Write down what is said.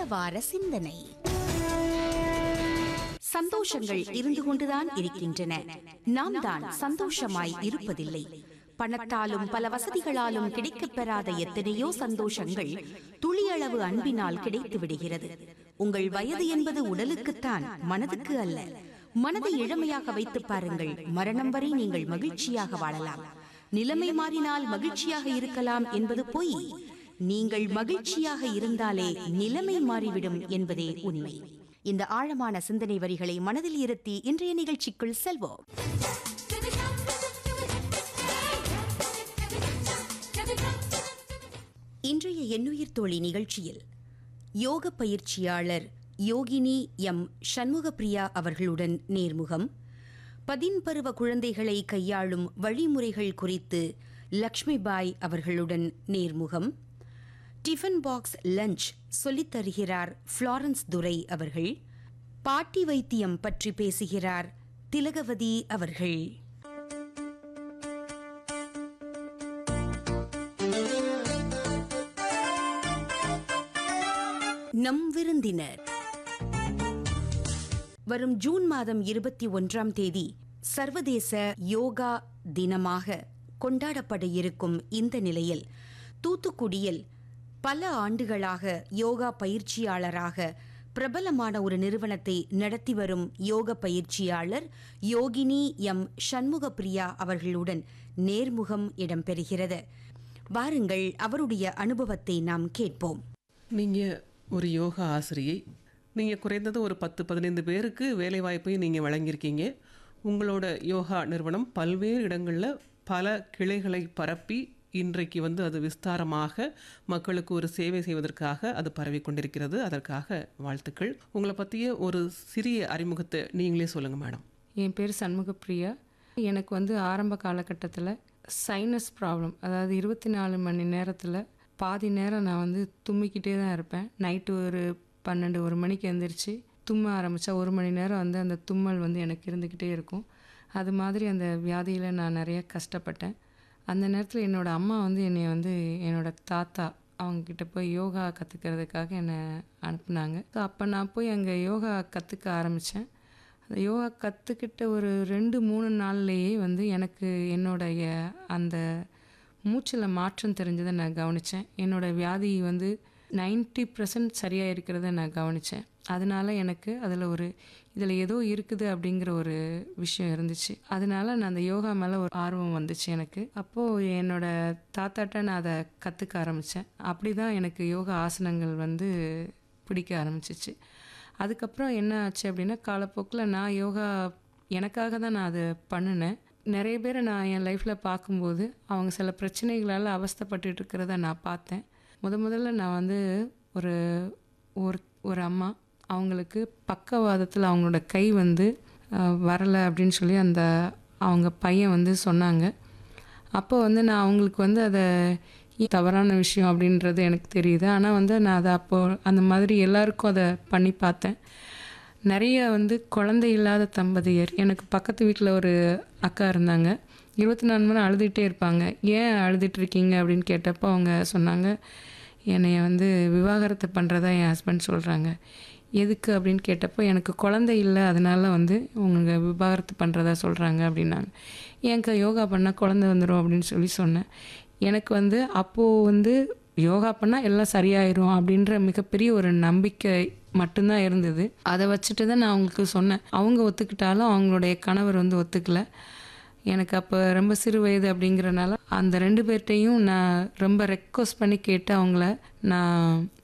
வார சிந்தனை சந்தோஷங்கள் இருந்து கொண்டுதான் இருக்கின்றன நாம் தான் சந்தோஷமாய் இருப்பதில்லை பணத்தாலும் பல வசதிகளாலும் கிடைக்கப் பெறாத எத்தனையோ சந்தோஷங்கள் துளியளவு அன்பினால் கிடைத்து விடுகிறது உங்கள் வயது என்பது உடலுக்குத்தான் மனதுக்கு அல்ல மனதை இளமையாக வைத்து பாருங்கள் மரணம் வரை நீங்கள் மகிழ்ச்சியாக வாழலாம் நிலைமை மாறினால் மகிழ்ச்சியாக இருக்கலாம் என்பது பொய் நீங்கள் மகிழ்ச்சியாக இருந்தாலே நிலைமை மாறிவிடும் என்பதே உண்மை இந்த ஆழமான சிந்தனை வரிகளை மனதில் இருத்தி இன்றைய நிகழ்ச்சிக்குள் செல்வோம் இன்றைய எண்ணுயிர் தோழி நிகழ்ச்சியில் யோக பயிற்சியாளர் யோகினி எம் சண்முகப்பிரியா அவர்களுடன் நேர்முகம் பதின்பருவ குழந்தைகளை கையாளும் வழிமுறைகள் குறித்து லக்ஷ்மிபாய் அவர்களுடன் நேர்முகம் டிஃபன் பாக்ஸ் லஞ்ச் சொல்லித் தருகிறார் ஃப்ளாரன்ஸ் துரை அவர்கள் பாட்டி வைத்தியம் பற்றி பேசுகிறார் திலகவதி அவர்கள் நம் விருந்தினர் வரும் ஜூன் மாதம் இருபத்தி ஒன்றாம் தேதி சர்வதேச யோகா தினமாக கொண்டாடப்பட இருக்கும் இந்த நிலையில் தூத்துக்குடியில் பல ஆண்டுகளாக யோகா பயிற்சியாளராக பிரபலமான ஒரு நிறுவனத்தை நடத்தி வரும் யோக பயிற்சியாளர் யோகினி எம் சண்முகப்பிரியா அவர்களுடன் நேர்முகம் இடம்பெறுகிறது வாருங்கள் அவருடைய அனுபவத்தை நாம் கேட்போம் நீங்கள் ஒரு யோகா ஆசிரியை நீங்கள் குறைந்தது ஒரு பத்து பதினைந்து பேருக்கு வேலைவாய்ப்பையும் நீங்கள் வழங்கியிருக்கீங்க உங்களோட யோகா நிறுவனம் பல்வேறு இடங்களில் பல கிளைகளை பரப்பி இன்றைக்கு வந்து அது விஸ்தாரமாக மக்களுக்கு ஒரு சேவை செய்வதற்காக அது பரவி கொண்டிருக்கிறது அதற்காக வாழ்த்துக்கள் உங்களை பற்றிய ஒரு சிறிய அறிமுகத்தை நீங்களே சொல்லுங்கள் மேடம் என் பேர் சண்முகப்பிரியா எனக்கு வந்து ஆரம்ப காலகட்டத்தில் சைனஸ் ப்ராப்ளம் அதாவது இருபத்தி நாலு மணி நேரத்தில் பாதி நேரம் நான் வந்து தும்மிக்கிட்டே தான் இருப்பேன் நைட்டு ஒரு பன்னெண்டு ஒரு மணிக்கு எழுந்திரிச்சு தும்ம ஆரம்பித்தா ஒரு மணி நேரம் வந்து அந்த தும்மல் வந்து எனக்கு இருந்துக்கிட்டே இருக்கும் அது மாதிரி அந்த வியாதியில் நான் நிறைய கஷ்டப்பட்டேன் அந்த நேரத்தில் என்னோடய அம்மா வந்து என்னை வந்து என்னோடய தாத்தா அவங்கக்கிட்ட போய் யோகா கற்றுக்கிறதுக்காக என்னை அனுப்புனாங்க ஸோ அப்போ நான் போய் அங்கே யோகா கற்றுக்க ஆரம்பித்தேன் அந்த யோகா கற்றுக்கிட்ட ஒரு ரெண்டு மூணு நாள்லேயே வந்து எனக்கு என்னுடைய அந்த மூச்சில் மாற்றம் தெரிஞ்சதை நான் கவனித்தேன் என்னோடய வியாதி வந்து 90% பர்சன்ட் சரியாக இருக்கிறத நான் கவனித்தேன் அதனால எனக்கு அதில் ஒரு இதில் ஏதோ இருக்குது அப்படிங்கிற ஒரு விஷயம் இருந்துச்சு அதனால நான் அந்த யோகா மேலே ஒரு ஆர்வம் வந்துச்சு எனக்கு அப்போது என்னோட தாத்தாட்ட நான் அதை கற்றுக்க ஆரம்பித்தேன் அப்படி தான் எனக்கு யோகா ஆசனங்கள் வந்து பிடிக்க ஆரம்பிச்சிச்சு அதுக்கப்புறம் என்ன ஆச்சு அப்படின்னா காலப்போக்கில் நான் யோகா எனக்காக தான் நான் அதை பண்ணினேன் நிறைய பேரை நான் என் லைஃப்பில் பார்க்கும்போது அவங்க சில பிரச்சனைகளால் அவஸ்தைப்பட்டுட்டு இருக்கிறத நான் பார்த்தேன் முத முதல்ல நான் வந்து ஒரு ஒரு ஒரு அம்மா அவங்களுக்கு பக்கவாதத்தில் அவங்களோட கை வந்து அஹ், வரலை அப்படின்னு சொல்லி அந்த அவங்க பையன் வந்து சொன்னாங்க அப்போ வந்து நான் அவங்களுக்கு வந்து அதை தவறான விஷயம் அப்படின்றது எனக்கு தெரியுது ஆனால் வந்து நான் அதை அப்போ அந்த மாதிரி எல்லாருக்கும் அதை பண்ணி பார்த்தேன் நிறைய வந்து குழந்தை இல்லாத தம்பதியர் எனக்கு பக்கத்து வீட்டில் ஒரு அக்கா இருந்தாங்க இருபத்தி நாலு மணி நேரம் அழுதுகிட்டே இருப்பாங்க ஏன் அழுதுட்டு இருக்கீங்க அப்படின்னு கேட்டப்போ அவங்க சொன்னாங்க என்னைய வந்து விவாகரத்து பண்ணுறதா என் ஹஸ்பண்ட் சொல்கிறாங்க எதுக்கு அப்படின்னு கேட்டப்போ எனக்கு குழந்தை இல்லை அதனால வந்து உங்க விவாகரத்து பண்ணுறதா சொல்கிறாங்க அப்படின்னாங்க ஏன்க்கா யோகா பண்ணால் குழந்தை வந்துடும் அப்படின்னு சொல்லி சொன்னேன் எனக்கு வந்து அப்போது வந்து யோகா பண்ணால் எல்லாம் சரியாயிரும் அப்படின்ற மிகப்பெரிய ஒரு நம்பிக்கை மட்டும்தான் இருந்தது அதை வச்சுட்டு தான் நான் அவங்களுக்கு சொன்னேன் அவங்க ஒத்துக்கிட்டாலும் அவங்களுடைய கணவர் வந்து ஒத்துக்கல எனக்கு அப்போ ரொம்ப சிறு வயது அப்படிங்கிறனால அந்த ரெண்டு பேர்ட்டையும் நான் ரொம்ப ரெக்வஸ்ட் பண்ணி கேட்டு அவங்கள நான்